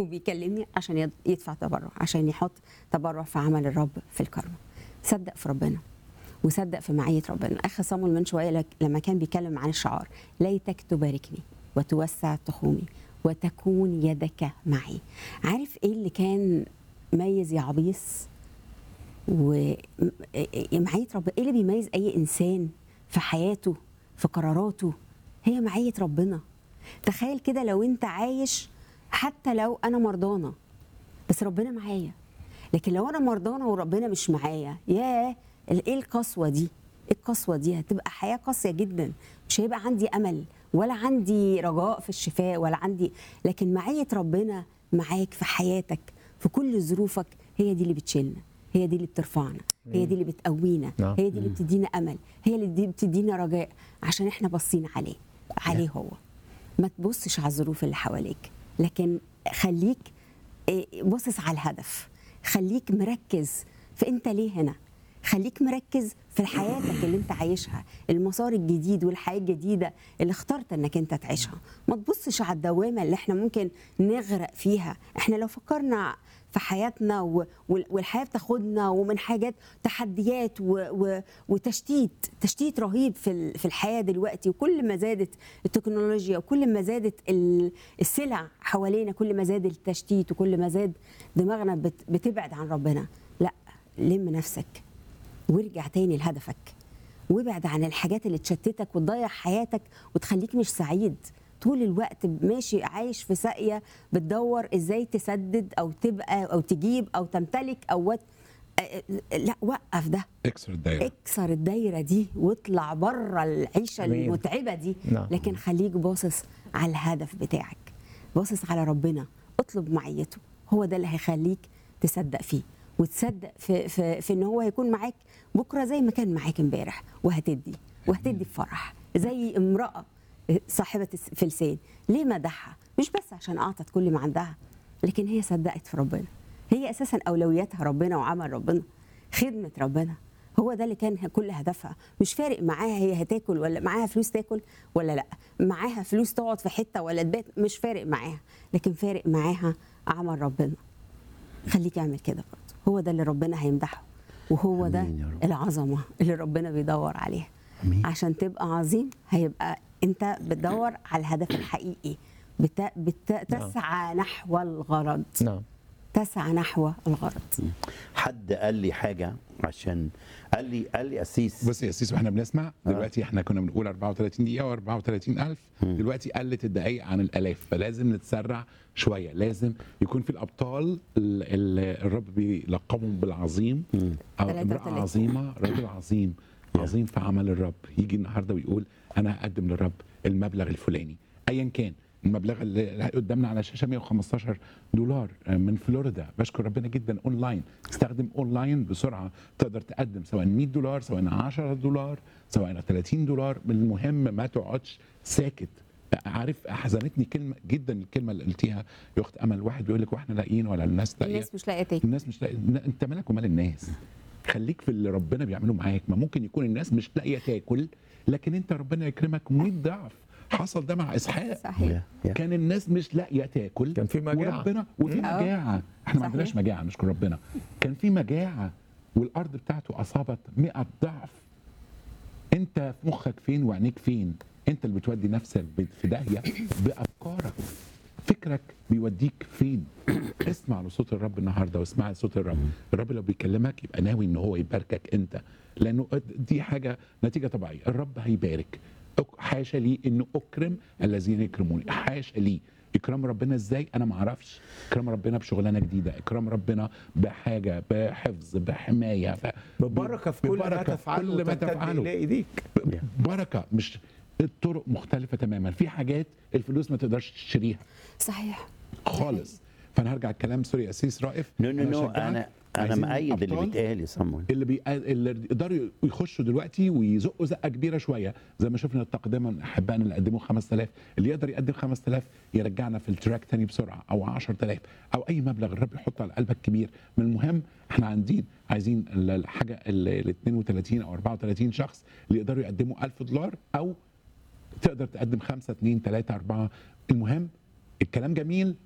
وبيكلمني عشان يد- يدفع تبرع عشان يحط تبرع في عمل الرب في الكرمة صدق في ربنا وصدق في معية ربنا أخ صامول من شوية لك- لما كان بيتكلم عن الشعار ليتك تباركني وتوسع تخومي وتكون يدك معي عارف ايه اللي كان ميز يا عبيس ومعية ربنا ايه اللي بيميز اي انسان في حياته في قراراته هي معية ربنا تخيل كده لو انت عايش حتى لو انا مرضانه بس ربنا معايا لكن لو انا مرضانه وربنا مش معايا ياه ال- ايه القسوه دي ايه القسوه دي هتبقى حياه قاسيه جدا مش هيبقى عندي امل ولا عندي رجاء في الشفاء ولا عندي لكن معيه ربنا معاك في حياتك في كل ظروفك هي دي اللي بتشيلنا هي دي اللي بترفعنا هي دي اللي بتقوينا نعم. هي دي اللي بتدينا امل هي اللي دي بتدينا رجاء عشان احنا باصين عليه عليه هو ما تبصش على الظروف اللي حواليك لكن خليك إيه، باصص على الهدف خليك مركز في انت ليه هنا خليك مركز في حياتك اللي انت عايشها المسار الجديد والحياه الجديده اللي اخترت انك انت تعيشها ما تبصش على الدوامه اللي احنا ممكن نغرق فيها احنا لو فكرنا في حياتنا و- وال- والحياه بتاخدنا ومن حاجات تحديات و و وتشتيت تشتيت رهيب في ال- في الحياه دلوقتي وكل ما زادت التكنولوجيا وكل ما زادت ال- السلع حوالينا كل ما زاد التشتيت وكل ما زاد دماغنا بت- بتبعد عن ربنا لا لم نفسك وارجع تاني لهدفك وابعد عن الحاجات اللي تشتتك وتضيع حياتك وتخليك مش سعيد طول الوقت ماشي عايش في ساقية بتدور ازاي تسدد او تبقى او تجيب او تمتلك او وت... لا وقف ده اكسر الدايره اكسر الدايره دي واطلع بره العيشه أمين. المتعبه دي نعم. لكن خليك باصص على الهدف بتاعك باصص على ربنا اطلب معيته هو ده اللي هيخليك تصدق فيه وتصدق في, في, في ان هو هيكون معاك بكره زي ما كان معاك امبارح وهتدي وهتدي بفرح زي امراه صاحبه فلسان ليه مدحها مش بس عشان اعطت كل ما عندها لكن هي صدقت في ربنا هي اساسا اولوياتها ربنا وعمل ربنا خدمه ربنا هو ده اللي كان كل هدفها مش فارق معاها هي هتاكل ولا معاها فلوس تاكل ولا لا معاها فلوس تقعد في حته ولا تبات مش فارق معاها لكن فارق معاها عمل ربنا خليك اعمل كده برضه هو ده اللي ربنا هيمدحه وهو ده آمين يا رب. العظمه اللي ربنا بيدور عليها آمين. عشان تبقى عظيم هيبقى انت بتدور على الهدف الحقيقي بت... بت... تسعى نحو الغرض نعم تسعى نحو الغرض حد قال لي حاجه عشان قال لي قال لي اسيس بص يا سيس واحنا بنسمع دلوقتي احنا كنا بنقول 34 دقيقه و34000 دلوقتي قلت الدقائق عن الالاف فلازم نتسرع شويه لازم يكون في الابطال اللي الرب بيلقبهم بالعظيم او تلاتة امراه وتلاتين. عظيمه رجل عظيم عظيم في عمل الرب يجي النهارده ويقول انا هقدم للرب المبلغ الفلاني ايا كان المبلغ اللي قدامنا على الشاشه 115 دولار من فلوريدا بشكر ربنا جدا اونلاين استخدم اونلاين بسرعه تقدر تقدم سواء 100 دولار سواء 10 دولار سواء 30 دولار المهم ما تقعدش ساكت عارف حزنتني كلمه جدا الكلمه اللي قلتيها يا اخت امل واحد بيقول لك واحنا لاقيين ولا الناس لاقيه الناس مش لاقيه تاكل الناس مش لاقي انت مالك ومال الناس خليك في اللي ربنا بيعمله معاك ما ممكن يكون الناس مش لاقيه تاكل لكن انت ربنا يكرمك 100 ضعف حصل ده مع اسحاق صحيح يا- يا. كان الناس مش لاقيه تاكل كان في مجاعة. وربنا وفي آه. مجاعه احنا ما صحيح. عندناش مجاعه نشكر ربنا كان في مجاعه والارض بتاعته اصابت 100 ضعف انت في مخك فين وعينيك فين انت اللي بتودي نفسك في داهيه بافكارك فكرك بيوديك فين اسمع لصوت الرب النهارده واسمع لصوت الرب الرب لو بيكلمك يبقى ناوي ان هو يباركك انت لانه دي حاجه نتيجه طبيعيه الرب هيبارك أك- حاشا لي انه اكرم الذين يكرموني حاشا لي اكرام ربنا ازاي انا ما اعرفش اكرام ربنا بشغلانه جديده اكرام ربنا بحاجه بحفظ بحمايه ف... ببركه في كل ما ببركة في تفعله كل ما وتمتد تفعله الى ايديك بركه مش الطرق مختلفه تماما في حاجات الفلوس ما تقدرش تشتريها صحيح خالص فانا هرجع الكلام سوري يا سيس رائف نو نو نو بشجعك. انا انا عايزين مأيد اللي أبطال بيتقال يا صمويل اللي بي... اللي يقدروا يخشوا دلوقتي ويزقوا زقه كبيره شويه زي ما شفنا التقدمه من احبائنا اللي قدموا 5000 اللي يقدر يقدم 5000 يرجعنا في التراك تاني بسرعه او 10000 او اي مبلغ الرب يحطه على قلبك كبير من المهم احنا عايزين عايزين ال- الحاجه ال 32 او 34 شخص اللي يقدروا يقدموا 1000 دولار او تقدر تقدم خمسة اتنين تلاتة أربعة المهم الكلام جميل